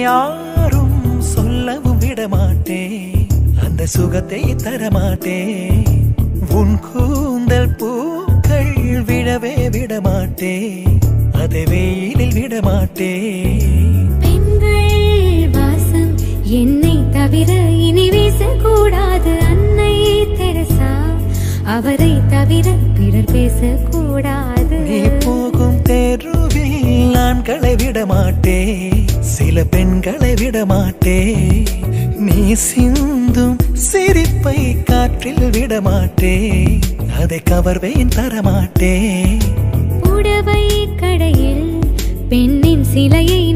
யாரும் சொல்லவும் விட மாட்டேன் அந்த சுகத்தை தர மாட்டேன் உன் கூந்தல் பூக்கள் விழவே விட மாட்டேன் அதை வெயிலில் விட மாட்டேன் பெண்கள் வாசம் என்னை தவிர இனி வீசக்கூடாது அன்னை தெரசா அவரை தவிர பிறர் பேசக்கூடாது நீ போகும் தெருவில் ஆண்களை விட மாட்டேன் சில பெண்களை விட மாட்டேன் நீ சிந்தும் சிரிப்பை காற்றில் விட மாட்டேன் அதை கவர்வேன் தர மாட்டேன் புடவை கடையில் பெண்ணின் சிலையை